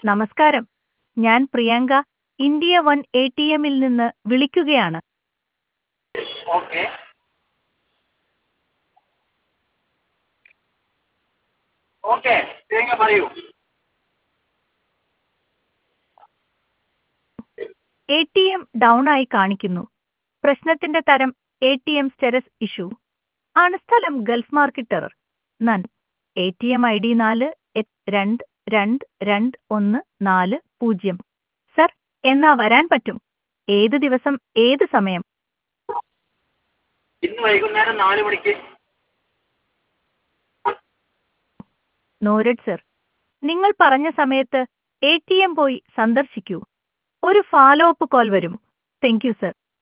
നമസ്കാരം ഞാൻ Priyanka India one A T എമ്മിൽ നിന്ന് വിളിക്കുകയാണ് ഓക്കെ ഓക്കെ പ്രിയങ്ക പറയൂ എ ടി എം ഡൗൺ ആയി കാണിക്കുന്നു പ്രശ്നത്തിന്റെ തരം A T M status issue ആണ് സ്ഥലം ഗൾഫ് മാർക്കറ്റ് ടെറർ നൻ A T M I D നാല് എട്ട് രണ്ട് രണ്ട് രണ്ട് ഒന്ന് നാല് പൂജ്യം സർ എന്നാ വരാൻ പറ്റും ഏത് ദിവസം ഏത് സമയം ഇന്ന് വൈകുന്നേരം നാല് മണിക്ക് നോരഡ് സർ നിങ്ങൾ പറഞ്ഞ സമയത്ത് എ ടി എം പോയി സന്ദർശിക്കൂ ഒരു ഫോളോ അപ്പ് കോൾ വരും താങ്ക് യു സർ